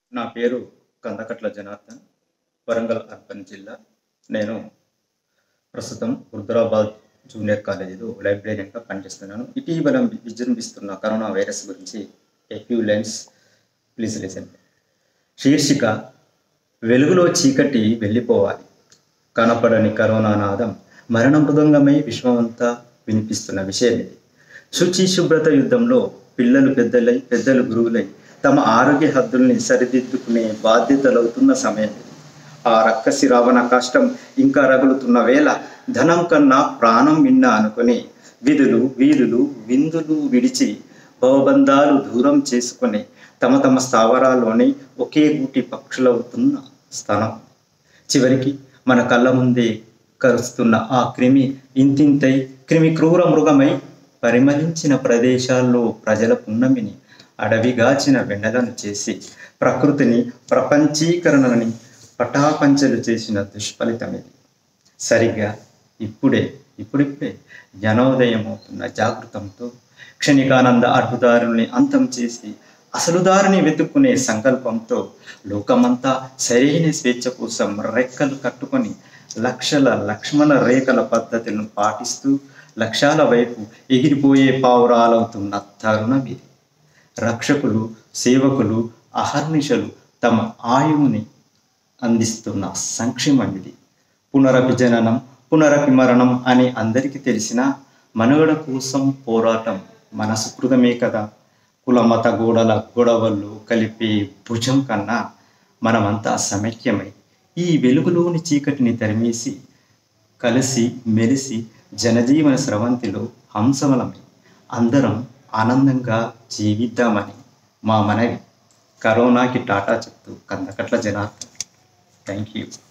నా పేరు కందకట్ల జనార్దన్ వరంగల్ అర్బన్ జిల్లా నేను ప్రస్తుతం హుదరాబాద్ జూనియర్ కాలేజీలో లైబ్రేరియన్గా పనిచేస్తున్నాను ఇటీవల విజృంభిస్తున్న కరోనా వైరస్ గురించి a few lines please listen శీర్షిక వెలుగులో చీకటి వెళ్ళిపోవాలి కనపడని కరోనా నాదం మరణ మృదంగమై విశ్వమంతా వినిపిస్తున్న విషయం ఇది శుచి శుభ్రత యుద్ధంలో పిల్లలు పెద్దలై పెద్దలు గురువులై తమ ఆరోగ్య హద్దుల్ని సరిదిద్దుకునే బాధ్యతలవుతున్న సమయం ఇది ఆ రక్కసి రావణ కష్టం ఇంకా రగులుతున్న వేళ ధనం కన్నా ప్రాణం విన్న అనుకుని విధులు వీధులు విందులు విడిచి భవబంధాలు దూరం చేసుకొని తమ తమ స్థావరాల్లోని ఒకే గూటి పక్షులవుతున్న స్థానం చివరికి మన కళ్ళ ముందే కరుస్తున్న ఆ క్రిమి ఇంతింతై క్రిమి క్రూర మృగమై పరిమళించిన ప్రదేశాల్లో ప్రజల పున్నమిని అడవిగాచిన వెన్నెలను చేసి ప్రకృతిని ప్రపంచీకరణని పటాపంచలు చేసిన దుష్ఫలితం ఇది సరిగ్గా ఇప్పుడే ఇప్పుడిప్పుడే జ్ఞానోదయం అవుతున్న జాగృతంతో క్షణికానంద అడ్డుదారుల్ని అంతం చేసి అసలు దారిని వెతుక్కునే సంకల్పంతో లోకమంతా సరైన స్వేచ్ఛ కోసం రెక్కలు కట్టుకొని లక్షల లక్ష్మణ రేఖల పద్ధతులను పాటిస్తూ లక్ష్యాల వైపు ఎగిరిపోయే పావురాలవుతున్న తరుణం ఇది రక్షకులు సేవకులు అహర్నిశలు తమ ఆయువుని అందిస్తున్న సంక్షేమం ఇది పునరపి జననం పునరపి మరణం అని అందరికీ తెలిసిన మనుగడ కోసం పోరాటం మన సుకృతమే కదా కుల మత గోడల గొడవలు కలిపే భుజం కన్నా మనమంతా సమైక్యమై ఈ వెలుగులోని చీకటిని తరిమేసి కలిసి మెలిసి జనజీవన స్రవంతిలో హంసమలమై అందరం ఆనందంగా జీవిద్దామని మా మనవి కరోనాకి టాటా చెప్తూ కందకట్ల జనార్దన్ థ్యాంక్ యూ